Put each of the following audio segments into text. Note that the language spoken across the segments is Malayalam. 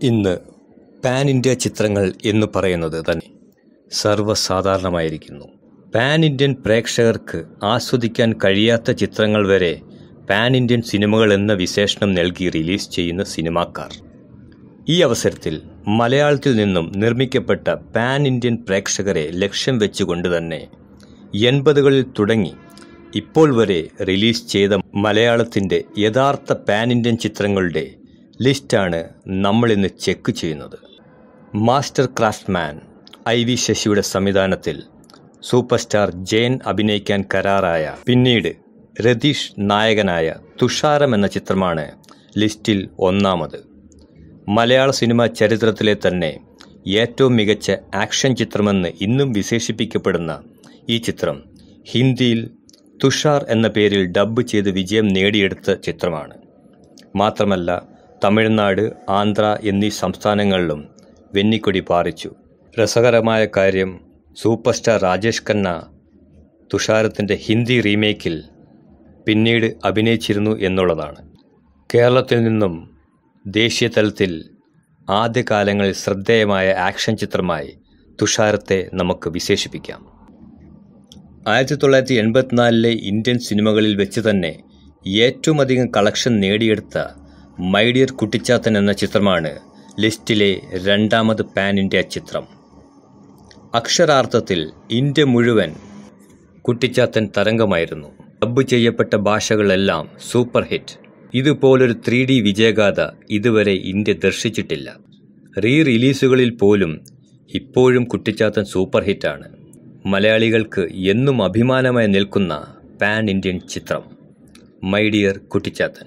ഇന്ന് പാൻ ഇന്ത്യ ചിത്രങ്ങൾ എന്ന് പറയുന്നത് തന്നെ സർവ്വസാധാരണമായിരിക്കുന്നു പാൻ ഇന്ത്യൻ പ്രേക്ഷകർക്ക് ആസ്വദിക്കാൻ കഴിയാത്ത ചിത്രങ്ങൾ വരെ പാൻ ഇന്ത്യൻ സിനിമകൾ എന്ന വിശേഷണം നൽകി റിലീസ് ചെയ്യുന്ന സിനിമാക്കാർ ഈ അവസരത്തിൽ മലയാളത്തിൽ നിന്നും നിർമ്മിക്കപ്പെട്ട പാൻ ഇന്ത്യൻ പ്രേക്ഷകരെ ലക്ഷ്യം വെച്ചുകൊണ്ട് തന്നെ എൺപതുകളിൽ തുടങ്ങി ഇപ്പോൾ വരെ റിലീസ് ചെയ്ത മലയാളത്തിൻ്റെ യഥാർത്ഥ പാൻ ഇന്ത്യൻ ചിത്രങ്ങളുടെ ലിസ്റ്റാണ് നമ്മളിന്ന് ചെക്ക് ചെയ്യുന്നത് മാസ്റ്റർ ക്രാഫ്റ്റ്മാൻ ഐ വി ശശിയുടെ സംവിധാനത്തിൽ സൂപ്പർ സ്റ്റാർ ജയൻ അഭിനയിക്കാൻ കരാറായ പിന്നീട് രതീഷ് നായകനായ തുഷാരം എന്ന ചിത്രമാണ് ലിസ്റ്റിൽ ഒന്നാമത് മലയാള സിനിമ ചരിത്രത്തിലെ തന്നെ ഏറ്റവും മികച്ച ആക്ഷൻ ചിത്രമെന്ന് ഇന്നും വിശേഷിപ്പിക്കപ്പെടുന്ന ഈ ചിത്രം ഹിന്ദിയിൽ തുഷാർ എന്ന പേരിൽ ഡബ്ബ് ചെയ്ത് വിജയം നേടിയെടുത്ത ചിത്രമാണ് മാത്രമല്ല തമിഴ്നാട് ആന്ധ്ര എന്നീ സംസ്ഥാനങ്ങളിലും വെന്നിക്കൊടി പാറിച്ചു രസകരമായ കാര്യം സൂപ്പർ സ്റ്റാർ രാജേഷ് ഖന്ന തുഷാരത്തിൻ്റെ ഹിന്ദി റീമേക്കിൽ പിന്നീട് അഭിനയിച്ചിരുന്നു എന്നുള്ളതാണ് കേരളത്തിൽ നിന്നും ദേശീയ തലത്തിൽ ആദ്യകാലങ്ങളിൽ ശ്രദ്ധേയമായ ആക്ഷൻ ചിത്രമായി തുഷാരത്തെ നമുക്ക് വിശേഷിപ്പിക്കാം ആയിരത്തി തൊള്ളായിരത്തി എൺപത്തിനാലിലെ ഇന്ത്യൻ സിനിമകളിൽ വെച്ച് തന്നെ ഏറ്റവും അധികം കളക്ഷൻ നേടിയെടുത്ത മൈ ഡിയർ കുട്ടിച്ചാത്തൻ എന്ന ചിത്രമാണ് ലിസ്റ്റിലെ രണ്ടാമത് പാൻ ഇന്ത്യ ചിത്രം അക്ഷരാർത്ഥത്തിൽ ഇന്ത്യ മുഴുവൻ കുട്ടിച്ചാത്തൻ തരംഗമായിരുന്നു ഡബ്ബ് ചെയ്യപ്പെട്ട ഭാഷകളെല്ലാം സൂപ്പർ ഹിറ്റ് ഇതുപോലൊരു ത്രീ ഡി വിജയഗാഥ ഇതുവരെ ഇന്ത്യ ദർശിച്ചിട്ടില്ല റീ റിലീസുകളിൽ പോലും ഇപ്പോഴും കുട്ടിച്ചാത്തൻ സൂപ്പർ ഹിറ്റാണ് മലയാളികൾക്ക് എന്നും അഭിമാനമായി നിൽക്കുന്ന പാൻ ഇന്ത്യൻ ചിത്രം മൈ ഡിയർ കുട്ടിച്ചാത്തൻ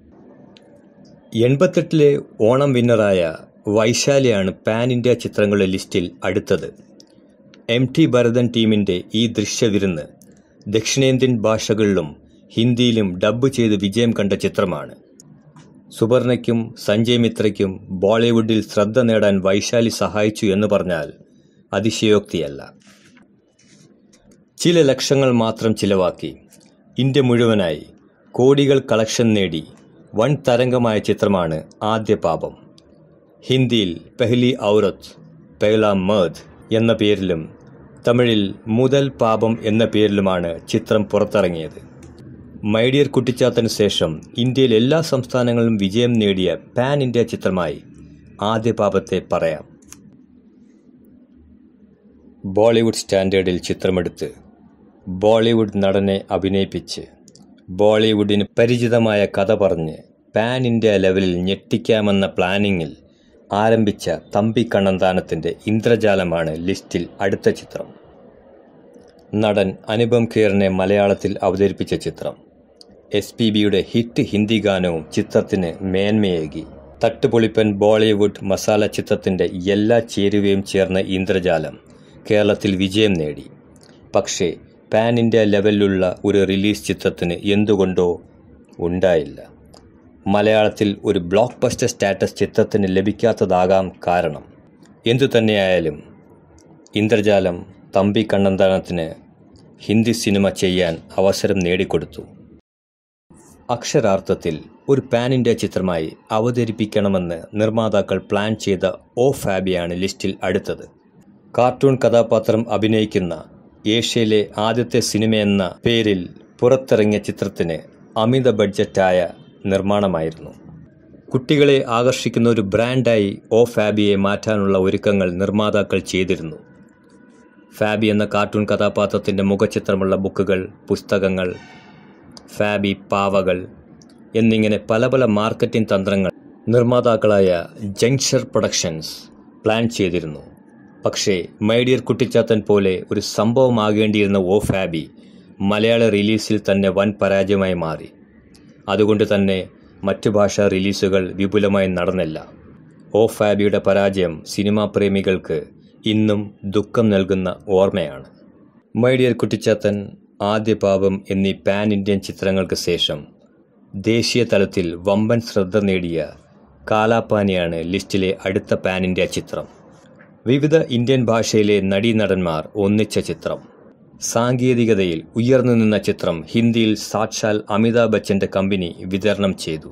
എൺപത്തെട്ടിലെ ഓണം വിന്നറായ വൈശാലിയാണ് പാൻ ഇന്ത്യ ചിത്രങ്ങളുടെ ലിസ്റ്റിൽ അടുത്തത് എം ടി ഭരതൻ ടീമിൻ്റെ ഈ ദൃശ്യവിരുന്ന് ദക്ഷിണേന്ത്യൻ ഭാഷകളിലും ഹിന്ദിയിലും ഡബ്ബ് ചെയ്ത് വിജയം കണ്ട ചിത്രമാണ് സുവർണയ്ക്കും സഞ്ജയ് മിത്രയ്ക്കും ബോളിവുഡിൽ ശ്രദ്ധ നേടാൻ വൈശാലി സഹായിച്ചു എന്ന് പറഞ്ഞാൽ അതിശയോക്തിയല്ല ചില ലക്ഷങ്ങൾ മാത്രം ചിലവാക്കി ഇന്ത്യ മുഴുവനായി കോടികൾ കളക്ഷൻ നേടി വൻ തരംഗമായ ചിത്രമാണ് ആദ്യ പാപം ഹിന്ദിയിൽ പെഹ്ലി ഔറത്ത് പെഹ്ല മേദ് എന്ന പേരിലും തമിഴിൽ മുതൽ പാപം എന്ന പേരിലുമാണ് ചിത്രം പുറത്തിറങ്ങിയത് മൈഡിയർ കുട്ടിച്ചാത്തന് ശേഷം ഇന്ത്യയിൽ എല്ലാ സംസ്ഥാനങ്ങളിലും വിജയം നേടിയ പാൻ ഇന്ത്യ ചിത്രമായി ആദ്യ പാപത്തെ പറയാം ബോളിവുഡ് സ്റ്റാൻഡേർഡിൽ ചിത്രമെടുത്ത് ബോളിവുഡ് നടനെ അഭിനയിപ്പിച്ച് ബോളിവുഡിന് പരിചിതമായ കഥ പറഞ്ഞ് പാൻ ഇന്ത്യ ലെവലിൽ ഞെട്ടിക്കാമെന്ന പ്ലാനിങ്ങിൽ ആരംഭിച്ച തമ്പി കണ്ണന്താനത്തിൻ്റെ ഇന്ദ്രജാലമാണ് ലിസ്റ്റിൽ അടുത്ത ചിത്രം നടൻ അനുപം ഖേറിനെ മലയാളത്തിൽ അവതരിപ്പിച്ച ചിത്രം എസ് പി ബിയുടെ ഹിറ്റ് ഹിന്ദി ഗാനവും ചിത്രത്തിന് മേന്മയേകി തട്ടുപൊളിപ്പൻ ബോളിവുഡ് മസാല ചിത്രത്തിൻ്റെ എല്ലാ ചേരുവയും ചേർന്ന ഇന്ദ്രജാലം കേരളത്തിൽ വിജയം നേടി പക്ഷേ പാൻ ഇന്ത്യ ലെവലിലുള്ള ഒരു റിലീസ് ചിത്രത്തിന് എന്തുകൊണ്ടോ ഉണ്ടായില്ല മലയാളത്തിൽ ഒരു ബ്ലോക്ക് ബസ്റ്റർ സ്റ്റാറ്റസ് ചിത്രത്തിന് ലഭിക്കാത്തതാകാം കാരണം എന്തു തന്നെയായാലും ഇന്ദ്രജാലം തമ്പി കണ്ണന്താനത്തിന് ഹിന്ദി സിനിമ ചെയ്യാൻ അവസരം നേടിക്കൊടുത്തു അക്ഷരാർത്ഥത്തിൽ ഒരു പാൻ ഇന്ത്യ ചിത്രമായി അവതരിപ്പിക്കണമെന്ന് നിർമ്മാതാക്കൾ പ്ലാൻ ചെയ്ത ഓ ഫാബിയാണ് ലിസ്റ്റിൽ അടുത്തത് കാർട്ടൂൺ കഥാപാത്രം അഭിനയിക്കുന്ന ഏഷ്യയിലെ ആദ്യത്തെ സിനിമയെന്ന പേരിൽ പുറത്തിറങ്ങിയ ചിത്രത്തിന് അമിത ബഡ്ജറ്റായ നിർമ്മാണമായിരുന്നു കുട്ടികളെ ആകർഷിക്കുന്ന ഒരു ബ്രാൻഡായി ഓ ഫാബിയെ മാറ്റാനുള്ള ഒരുക്കങ്ങൾ നിർമ്മാതാക്കൾ ചെയ്തിരുന്നു ഫാബി എന്ന കാർട്ടൂൺ കഥാപാത്രത്തിൻ്റെ മുഖചിത്രമുള്ള ബുക്കുകൾ പുസ്തകങ്ങൾ ഫാബി പാവകൾ എന്നിങ്ങനെ പല പല മാർക്കറ്റിംഗ് തന്ത്രങ്ങൾ നിർമ്മാതാക്കളായ ജങ്ഷർ പ്രൊഡക്ഷൻസ് പ്ലാൻ ചെയ്തിരുന്നു പക്ഷേ മൈഡിയർ കുട്ടിച്ചാത്തൻ പോലെ ഒരു സംഭവമാകേണ്ടിയിരുന്ന ഓ ഫാബി മലയാള റിലീസിൽ തന്നെ വൻ പരാജയമായി മാറി അതുകൊണ്ട് തന്നെ മറ്റു ഭാഷാ റിലീസുകൾ വിപുലമായി നടന്നില്ല ഓ ഫാബിയുടെ പരാജയം സിനിമാ പ്രേമികൾക്ക് ഇന്നും ദുഃഖം നൽകുന്ന ഓർമ്മയാണ് മൈഡിയർ കുട്ടിച്ചാത്തൻ ആദ്യ പാപം എന്നീ പാൻ ഇന്ത്യൻ ചിത്രങ്ങൾക്ക് ശേഷം ദേശീയ തലത്തിൽ വമ്പൻ ശ്രദ്ധ നേടിയ കാലാപ്പാനിയാണ് ലിസ്റ്റിലെ അടുത്ത പാൻ ഇന്ത്യ ചിത്രം വിവിധ ഇന്ത്യൻ ഭാഷയിലെ നടീനടന്മാർ ഒന്നിച്ച ചിത്രം സാങ്കേതികതയിൽ ഉയർന്നു നിന്ന ചിത്രം ഹിന്ദിയിൽ സാക്ഷാൽ അമിതാഭ് ബച്ചൻ്റെ കമ്പനി വിതരണം ചെയ്തു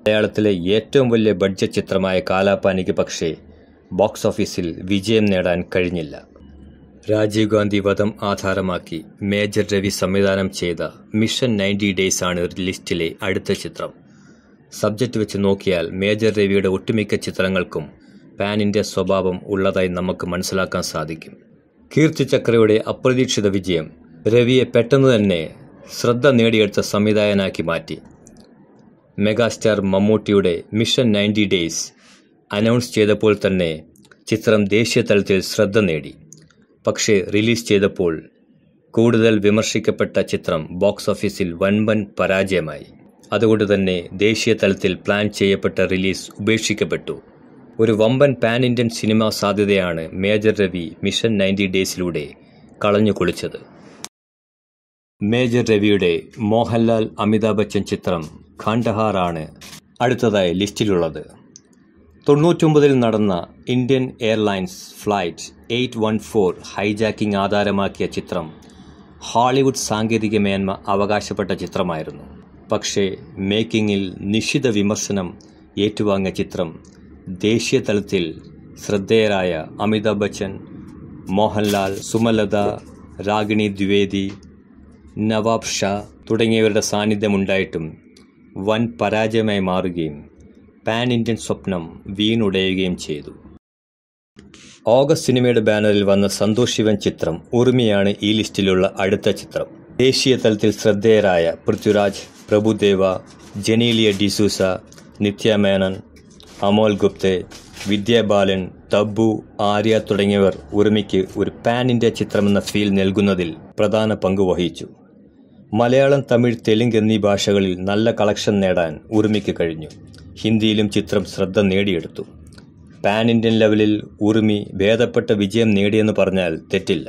മലയാളത്തിലെ ഏറ്റവും വലിയ ബഡ്ജറ്റ് ചിത്രമായ കാലാപ്പാനിക്ക് പക്ഷേ ബോക്സ് ഓഫീസിൽ വിജയം നേടാൻ കഴിഞ്ഞില്ല രാജീവ് ഗാന്ധി വധം ആധാരമാക്കി മേജർ രവി സംവിധാനം ചെയ്ത മിഷൻ നയൻറ്റി ഡേയ്സ് ആണ് ലിസ്റ്റിലെ അടുത്ത ചിത്രം സബ്ജക്റ്റ് വെച്ച് നോക്കിയാൽ മേജർ രവിയുടെ ഒട്ടുമിക്ക ചിത്രങ്ങൾക്കും പാൻ ഇന്ത്യ സ്വഭാവം ഉള്ളതായി നമുക്ക് മനസ്സിലാക്കാൻ സാധിക്കും കീർത്തി ചക്രയുടെ അപ്രതീക്ഷിത വിജയം രവിയെ പെട്ടെന്ന് തന്നെ ശ്രദ്ധ നേടിയെടുത്ത സംവിധായകനാക്കി മാറ്റി മെഗാസ്റ്റാർ മമ്മൂട്ടിയുടെ മിഷൻ നയൻറ്റി ഡേയ്സ് അനൗൺസ് ചെയ്തപ്പോൾ തന്നെ ചിത്രം ദേശീയ തലത്തിൽ ശ്രദ്ധ നേടി പക്ഷേ റിലീസ് ചെയ്തപ്പോൾ കൂടുതൽ വിമർശിക്കപ്പെട്ട ചിത്രം ബോക്സ് ഓഫീസിൽ വൻപൻ പരാജയമായി അതുകൊണ്ട് തന്നെ ദേശീയ തലത്തിൽ പ്ലാൻ ചെയ്യപ്പെട്ട റിലീസ് ഉപേക്ഷിക്കപ്പെട്ടു ഒരു വമ്പൻ പാൻ ഇന്ത്യൻ സിനിമാ സാധ്യതയാണ് മേജർ രവി മിഷൻ നയൻറ്റി ഡേയ്സിലൂടെ കളഞ്ഞു കുളിച്ചത് മേജർ രവിയുടെ മോഹൻലാൽ അമിതാഭ് ബച്ചൻ ചിത്രം ഖണ്ഡഹാർ ആണ് അടുത്തതായി ലിസ്റ്റിലുള്ളത് തൊണ്ണൂറ്റൊമ്പതിൽ നടന്ന Indian airlines flight eight one four hijacking ആധാരമാക്കിയ ചിത്രം ഹോളിവുഡ് സാങ്കേതിക മേന്മ അവകാശപ്പെട്ട ചിത്രമായിരുന്നു പക്ഷേ മേക്കിങ്ങിൽ നിശ്ചിത വിമർശനം ഏറ്റുവാങ്ങിയ ചിത്രം ദേശീയ തലത്തിൽ ശ്രദ്ധേയരായ അമിതാഭ് ബച്ചൻ മോഹൻലാൽ സുമലത രാഗിണി ദ്വിവേദി നവാബ് ഷാ തുടങ്ങിയവരുടെ സാന്നിധ്യമുണ്ടായിട്ടും വൻ പരാജയമായി മാറുകയും പാൻ ഇന്ത്യൻ സ്വപ്നം വീണുടയുകയും ചെയ്തു ഓഗസ്റ്റ് സിനിമയുടെ ബാനറിൽ വന്ന സന്തോഷ് ശിവൻ ചിത്രം ഉറുമിയാണ് ഈ ലിസ്റ്റിലുള്ള അടുത്ത ചിത്രം ദേശീയ തലത്തിൽ ശ്രദ്ധേയരായ പൃഥ്വിരാജ് പ്രഭുദേവ ജനീലിയ ഡിസൂസ നിത്യ മേനൻ അമോൽ ഗുപ്തെ വിദ്യാബാലൻ തബ്ബു ആര്യ തുടങ്ങിയവർ ഉറുമിക്ക് ഒരു പാൻ ഇന്ത്യ ചിത്രമെന്ന ഫീൽ നൽകുന്നതിൽ പ്രധാന പങ്ക് വഹിച്ചു മലയാളം തമിഴ് തെലുങ്ക് എന്നീ ഭാഷകളിൽ നല്ല കളക്ഷൻ നേടാൻ ഉറുമിക്ക് കഴിഞ്ഞു ഹിന്ദിയിലും ചിത്രം ശ്രദ്ധ നേടിയെടുത്തു പാൻ ഇന്ത്യൻ ലെവലിൽ ഉറുമി ഭേദപ്പെട്ട വിജയം നേടിയെന്ന് പറഞ്ഞാൽ തെറ്റില്ല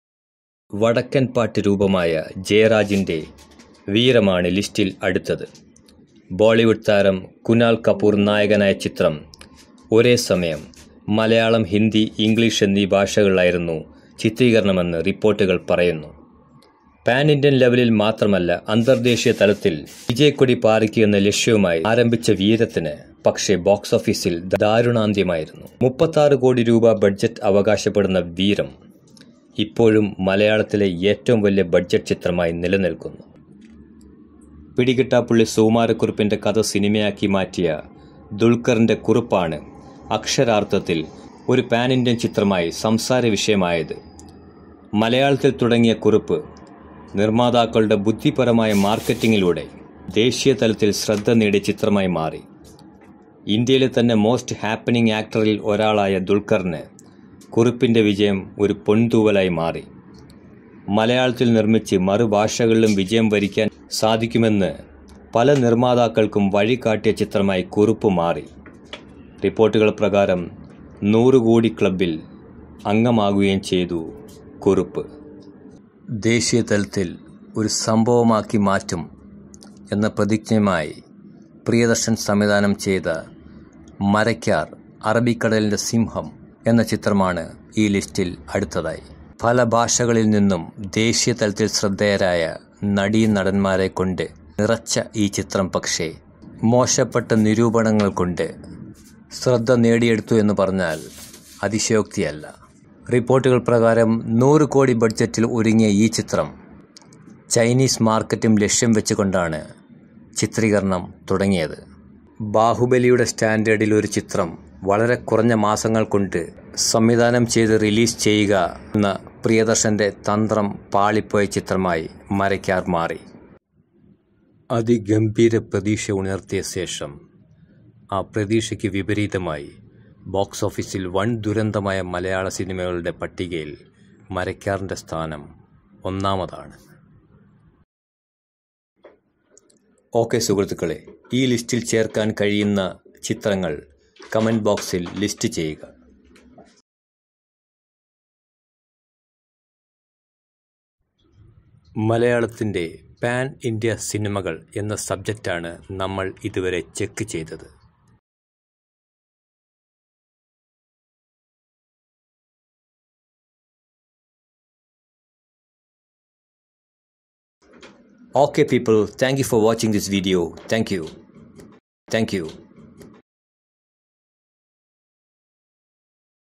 വടക്കൻ പാട്ട് രൂപമായ ജയരാജിൻ്റെ വീരമാണ് ലിസ്റ്റിൽ അടുത്തത് ബോളിവുഡ് താരം കുനാൽ കപൂർ നായകനായ ചിത്രം ഒരേ സമയം മലയാളം ഹിന്ദി ഇംഗ്ലീഷ് എന്നീ ഭാഷകളിലായിരുന്നു ചിത്രീകരണമെന്ന് റിപ്പോർട്ടുകൾ പറയുന്നു പാൻ ഇന്ത്യൻ ലെവലിൽ മാത്രമല്ല അന്തർദേശീയ തലത്തിൽ വിജയക്കൊടി പാറിക്കുക എന്ന ലക്ഷ്യവുമായി ആരംഭിച്ച വീരത്തിന് പക്ഷേ ബോക്സ് ഓഫീസിൽ ദാരുണാന്ത്യമായിരുന്നു മുപ്പത്താറ് കോടി രൂപ ബഡ്ജറ്റ് അവകാശപ്പെടുന്ന വീരം ഇപ്പോഴും മലയാളത്തിലെ ഏറ്റവും വലിയ ബഡ്ജറ്റ് ചിത്രമായി നിലനിൽക്കുന്നു പിടികിട്ടാപ്പുള്ളി സുകുമാരക്കുറുപ്പിൻ്റെ കഥ സിനിമയാക്കി മാറ്റിയ ദുൽഖറിൻ്റെ കുറിപ്പാണ് അക്ഷരാർത്ഥത്തിൽ ഒരു പാൻ ഇന്ത്യൻ ചിത്രമായി സംസാര വിഷയമായത് മലയാളത്തിൽ തുടങ്ങിയ കുറിപ്പ് നിർമ്മാതാക്കളുടെ ബുദ്ധിപരമായ മാർക്കറ്റിങ്ങിലൂടെ ദേശീയ തലത്തിൽ ശ്രദ്ധ നേടിയ ചിത്രമായി മാറി ഇന്ത്യയിലെ തന്നെ മോസ്റ്റ് ഹാപ്പനിങ് ആക്ടറിൽ ഒരാളായ ദുൽഖറിന് കുറിപ്പിൻ്റെ വിജയം ഒരു പൊൻതൂവലായി മാറി മലയാളത്തിൽ നിർമ്മിച്ച് മറുഭാഷകളിലും വിജയം വരിക്കാൻ സാധിക്കുമെന്ന് പല നിർമ്മാതാക്കൾക്കും വഴികാട്ടിയ ചിത്രമായി കുറിപ്പ് മാറി റിപ്പോർട്ടുകൾ പ്രകാരം നൂറ് കോടി ക്ലബിൽ അംഗമാകുകയും ചെയ്തു കുറിപ്പ് ദേശീയ തലത്തിൽ ഒരു സംഭവമാക്കി മാറ്റും എന്ന പ്രതിജ്ഞയുമായി പ്രിയദർശൻ സംവിധാനം ചെയ്ത മരയ്ക്കാർ അറബിക്കടലിൻ്റെ സിംഹം എന്ന ചിത്രമാണ് ഈ ലിസ്റ്റിൽ അടുത്തതായി പല ഭാഷകളിൽ നിന്നും ദേശീയ തലത്തിൽ ശ്രദ്ധേയരായ നടീ നടന്മാരെ കൊണ്ട് നിറച്ച ഈ ചിത്രം പക്ഷേ മോശപ്പെട്ട നിരൂപണങ്ങൾ കൊണ്ട് ശ്രദ്ധ നേടിയെടുത്തു എന്ന് പറഞ്ഞാൽ അതിശയോക്തിയല്ല റിപ്പോർട്ടുകൾ പ്രകാരം നൂറ് കോടി ബഡ്ജറ്റിൽ ഒരുങ്ങിയ ഈ ചിത്രം ചൈനീസ് മാർക്കറ്റും ലക്ഷ്യം വെച്ചുകൊണ്ടാണ് ചിത്രീകരണം തുടങ്ങിയത് ബാഹുബലിയുടെ സ്റ്റാൻഡേർഡിൽ ഒരു ചിത്രം വളരെ കുറഞ്ഞ മാസങ്ങൾ കൊണ്ട് സംവിധാനം ചെയ്ത് റിലീസ് ചെയ്യുക എന്ന പ്രിയദർശൻ്റെ തന്ത്രം പാളിപ്പോയ ചിത്രമായി മരയ്ക്കാർ മാറി അതിഗംഭീര പ്രതീക്ഷ ഉണർത്തിയ ശേഷം ആ പ്രതീക്ഷയ്ക്ക് വിപരീതമായി ബോക്സ് ഓഫീസിൽ വൻ ദുരന്തമായ മലയാള സിനിമകളുടെ പട്ടികയിൽ മരയ്ക്കാറിൻ്റെ സ്ഥാനം ഒന്നാമതാണ് ഓക്കെ സുഹൃത്തുക്കളെ ഈ ലിസ്റ്റിൽ ചേർക്കാൻ കഴിയുന്ന ചിത്രങ്ങൾ കമൻറ്റ് ബോക്സിൽ ലിസ്റ്റ് ചെയ്യുക മലയാളത്തിൻ്റെ പാൻ ഇന്ത്യ സിനിമകൾ എന്ന സബ്ജക്റ്റാണ് നമ്മൾ ഇതുവരെ ചെക്ക് ചെയ്തത് Okay people, thank you for watching this video. Thank you. Thank